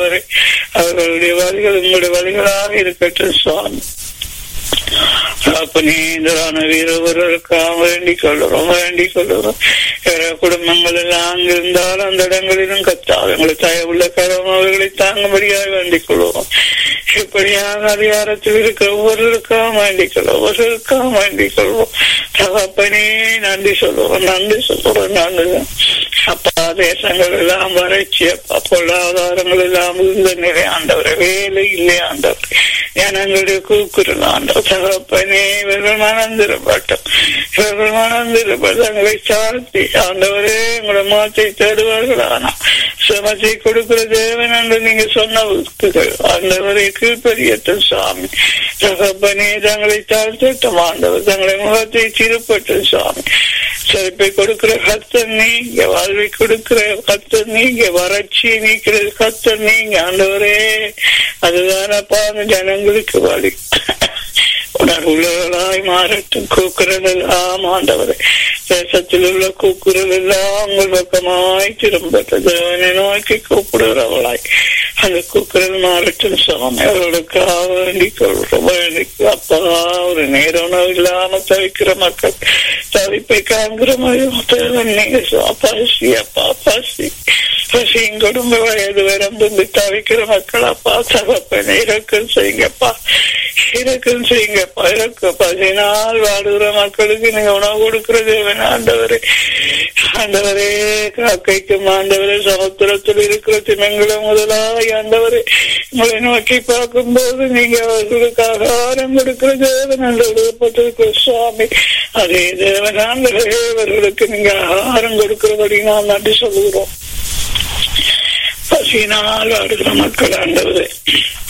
அவர்களுடைய வழிகள் உங்களுடைய வழிகளாக இருக்கட்டும் சுவாமி அப்பனீந்தரான வீரவர்களுக்காக வேண்டிக் கொள்ளுறோம் வேண்டிக் கொள்ளுறோம் வேற குடும்பங்கள் எல்லாம் அங்கிருந்தாலும் அந்த இடங்களிலும் கத்தாது எங்களை தயவுள்ள கரம் அவர்களை தாங்கும்படியாக வேண்டிக் கொள்வோம் இப்படியாக அதிகாரத்தில் இருக்கிற ஒவ்வொருவருக்காக வேண்டிக் கொள்வோம் ஒவ்வொருவருக்காக வேண்டிக் கொள்வோம் தகப்பனே நன்றி சொல்லுவோம் நன்றி சொல்லுவோம் நன்றி அப்பா தேசங்கள் எல்லாம் வறட்சி அப்பா பொருளாதாரங்கள் எல்லாம் இருந்த நிலை ஆண்டவர் வேலை இல்லை ஆண்டவர் ஜனங்களுடைய கூக்குரல் ஆண்டவர் தகப்பனே இவர்கள் மணந்திரப்பட்டோம் இவர்கள் மணந்திரப்பட்டு தங்களை சார்த்தி ஆண்டவரே உங்களோட மாத்தை தேடுவார்கள் ஆனா சுமத்தை கொடுக்கிற தேவன் என்று நீங்க சொன்ன வாக்குகள் ஆண்டவரை கீழ்பெரியட்டும் சுவாமி தகப்பனே தங்களை தாழ்த்தட்டும் ஆண்டவர் தங்களை முகத்தை திருப்பட்டும் சுவாமி செழிப்பை கொடுக்கிற கத்தர் நீங்க வாழ்வை கொடுக்கிற கத்தர் நீங்க வறட்சியை நீக்கிற கத்தர் நீங்க ஆண்டவரே அதுதானப்பா அந்த ஜனங்களுக்கு வழி உணர்வுள்ளவர்களாய் மாறட்டும் கூக்குரல் எல்லாம் ஆண்டவரே தேசத்தில் உள்ள கூக்குரல் எல்லாம் உங்கள் பக்கமாய் திரும்பட்ட தேவனை நோக்கி கூப்பிடுகிறவளாய் அந்த கூக்குரல் மாறட்டும் சுவாமி அவர்களுக்காக வேண்டிக் கொள்றோம் வேண்டிக் அப்பா ஒரு நேர உணவு இல்லாம தவிக்கிற மக்கள் தவிப்பை காண்கிற மாதிரி நீங்க பசி அப்பா பசி பசியும் குடும்ப வயது வரம்பு தவிக்கிற மக்கள் அப்பா தகப்பனை இறக்கம் செய்யுங்கப்பா இறக்கம் செய்யுங்கப்பா இறக்க பதினால் வாடுகிற மக்களுக்கு நீங்க உணவு கொடுக்கிற தேவன் ஆண்டவரே ஆண்டவரே காக்கைக்கும் ஆண்டவரே சமுத்திரத்தில் இருக்கிற தினங்களும் முதலாய் ஆண்டவரே உங்களை நோக்கி பார்க்கும் போது நீங்க அவர்களுக்கு ஆகாரம் கொடுக்கிற தேவன் என்று எழுதப்பட்டிருக்கிற சுவாமி அதே தேவன் ஆண்டவரே அவர்களுக்கு நீங்க ஆகாரம் கொடுக்கிறபடி நாம் நன்றி சொல்லுகிறோம் பசியினால் வாடுகிற மக்கள் ஆண்டவரே